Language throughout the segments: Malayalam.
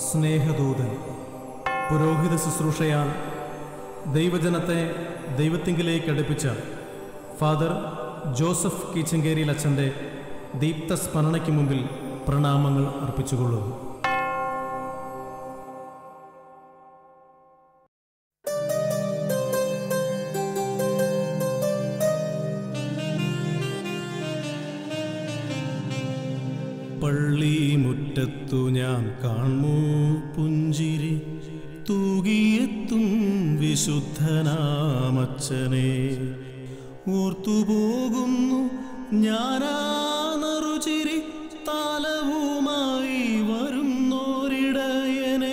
സ്നേഹദൂതൻ പുരോഹിത ശുശ്രൂഷയാൽ ദൈവജനത്തെ ദൈവത്തിങ്കിലേക്ക് അടുപ്പിച്ച ഫാദർ ജോസഫ് കീച്ചങ്കേരിയിൽ അച്ഛൻ്റെ ദീപ്ത സ്മരണയ്ക്ക് മുമ്പിൽ പ്രണാമങ്ങൾ അർപ്പിച്ചുകൊള്ളുന്നു പള്ളിമുറ്റത്തു ഞാൻ കാണൂ പുഞ്ചിരി തൂകിയെത്തും വിശുദ്ധനാമച്ചനെ ഓർത്തുപോകുന്നു ഞാനാ നറുചിരി താലവുമായി വരുന്നോരിടയനെ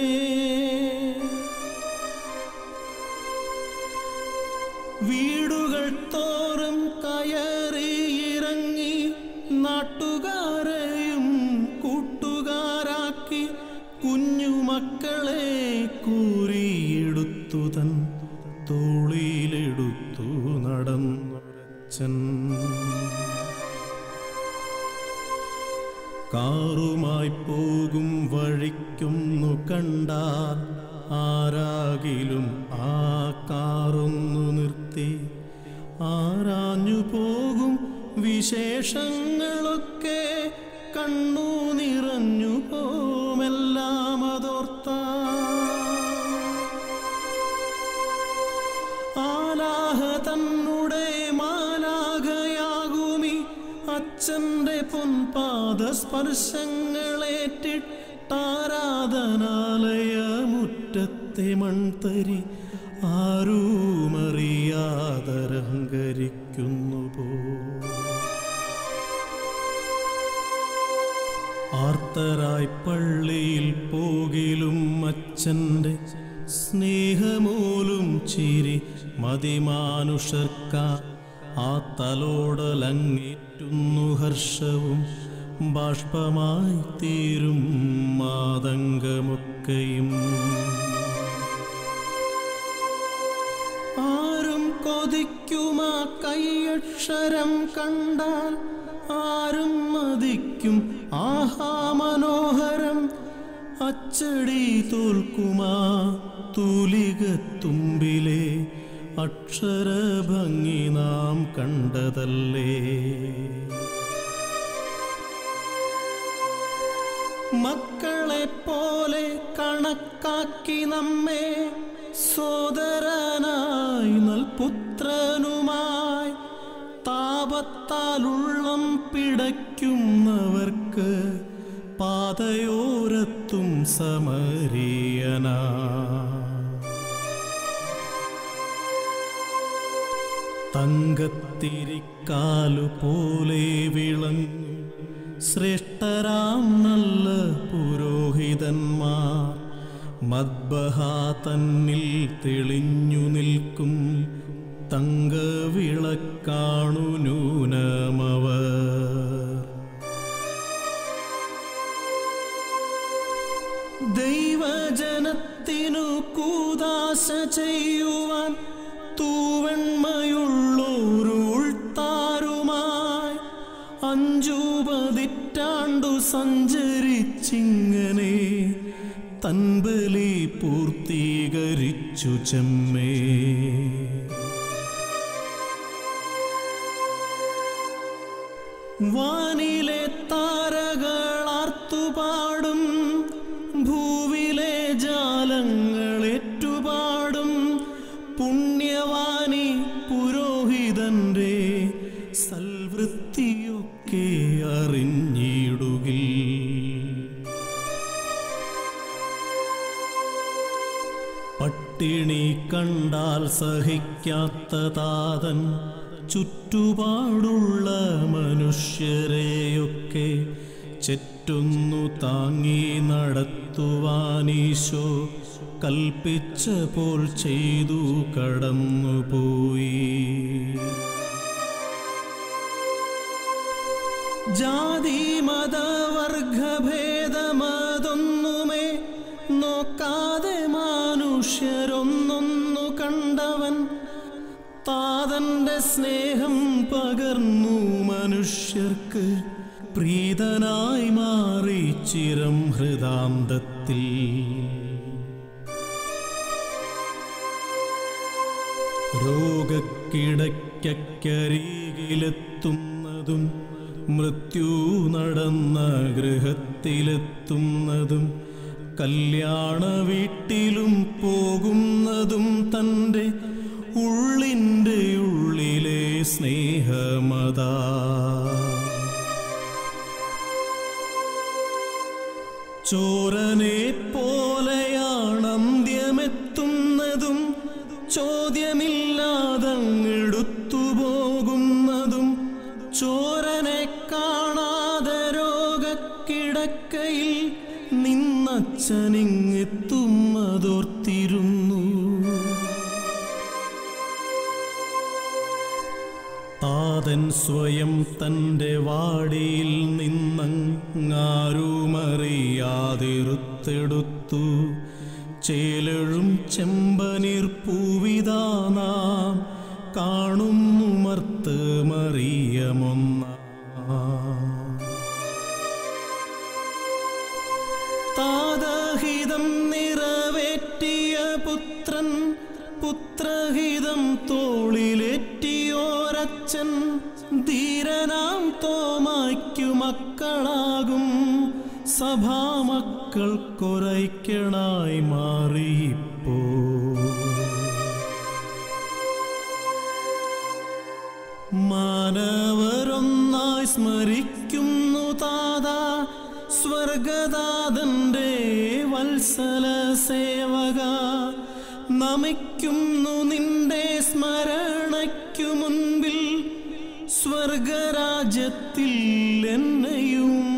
വീടുകൾ തോറും കയറിയിറങ്ങി നാട്ടുകാരെയും കൂട്ടുകാരാക്കി കുഞ്ഞുമക്കളെ കൂരിയെടുത്തു തൻ തോളിലെടുത്തു നടന്നൊരച്ഛൻ കാറുമായി പോകും വഴിക്കൊന്നു കണ്ടാൽ ആരാകിലും ആ കാറൊന്നു നിർത്തി ആരാഞ്ഞു പോകും വിശേഷങ്ങളൊക്കെ കണ്ണു നിറഞ്ഞു പോമെല്ലാം അതോർത്ത ആലാഹ തന്നുടെ മാലാഖയാകുമി അച്ഛൻ്റെ പൊൻപാദ സ്പർശങ്ങളേറ്റിട്ടാരാധനാലയ മുറ്റത്തെ മൺതരി ആരുമറിയാതരഹങ്കരിക്കുന്നു പോ ആർത്തരായി പള്ളിയിൽ പോകിലും അച്ഛൻ്റെ സ്നേഹമൂലും ചിരി മതിമാനുഷർക്ക ആ തലോടലങ്ങേറ്റുന്നു ഹർഷവും ബാഷ്പമായി തീരും മാതങ്കമൊക്കെയും ആരും കൊതിക്കുമാ കൈയക്ഷരം കണ്ടാൽ ആരും മതിക്കും ആഹാ മനോഹരം അച്ചടി തോൽക്കുമാ തൂലികത്തുമ്പിലെ അക്ഷരഭംഗി നാം കണ്ടതല്ലേ മക്കളെ പോലെ കണക്കാക്കി നമ്മെ സോദരനായി നൽപുത്രനുമായി താപത്താലുള്ളം പിടയ്ക്കുന്നവർക്ക് പാതയോരത്തും സമരീയനാ തങ്കത്തിരിക്കാലു പോലെ വിളങ്ങും ശ്രേഷ്ഠരാം നല്ല പുരോഹിതന്മാർ മദ്ബഹ തന്നിൽ തെളിഞ്ഞു നിൽക്കും തങ്കവിളക്കാണു നൂനമവർ ദൈവജനത്തിനു കൂതാശ ചെയ്യുവാൻ തൂവെണ്മയുള്ളോരുൾത്താരുമായി അഞ്ചു പതിറ്റാണ്ടു സഞ്ചരിച്ചിങ്ങനെ തൻബലി പൂർത്തീകരിച്ചു ചെമ്മേ വാനിലെ താരകളാർത്തുപാടും ഭൂവിലെ ജാലങ്ങളേറ്റുപാടും പുണ്യവാനി പുരോഹിതന്റെ സൽവൃത്തിയൊക്കെ അറിഞ്ഞിടുകിൽ പട്ടിണി കണ്ടാൽ സഹിക്കാത്ത താതൻ ചുറ്റുപാടുള്ള മനുഷ്യരെയൊക്കെ ചെറ്റുന്നു താങ്ങി നടത്തുവാനീശോ കൽപ്പിച്ച പോൽ ചെയ്തു കടന്നുപോയി ജാതി മതവർഗഭേദമതൊന്നുമേ നോക്കാതെ മനുഷ്യരൊന്നൊന്നു കണ്ടവൻ താതന്റെ സ്നേഹം പകർന്നു മനുഷ്യർക്ക് പ്രീതനായി മാറി ചിരം ഹൃദാന്തത്തിൽ കിടക്കരികിലെത്തുന്നതും മൃത്യു നടന്ന ഗൃഹത്തിലെത്തുന്നതും കല്യാണ വീട്ടിലും പോകുന്നതും തൻ്റെ ഉള്ളിൻ്റെ ഉള്ളിലെ സ്നേഹമതാ ചോരനെ പോലെയാണ് അന്ത്യമെത്തുന്നതും ചോദ്യമില്ലാതങ്ങെടുത്തു പോകുന്നതും ചോരനെ കാണാതെ രോഗക്കിടക്കയിൽ നിന്നച്ഛനിങ്ങെത്തുന്നതോർത്തിരുന്നു താതൻ സ്വയം തൻ്റെ വാടിയിൽ നിന്നങ്ങാരുമറിയാതിരുത്തെടുത്തു ചേലഴും ചെമ്പനീർ പൂവിതാ നാം കാണുന്നു മർത്ത് മറിയമൊന്ന താതഹിതം നിറവേറ്റിയ പുത്രൻ പുത്രഹിതം തോളിലേറ്റിയോരച്ഛൻ ധീരനാം തോമായ്ക്കു മക്കളാകും സഭാമക്കൾക്കൊരൈക്യണായി മാറിയിപ്പോ മാനവരൊന്നായി സ്മരിക്കുന്നു താതാ സ്വർഗദാതന്റെ വത്സല സേവക നമിക്കുന്നു നിന്റെ സ്മരണയ്ക്കു മുൻപിൽ സ്വർഗരാജ്യത്തിൽ എന്നെയും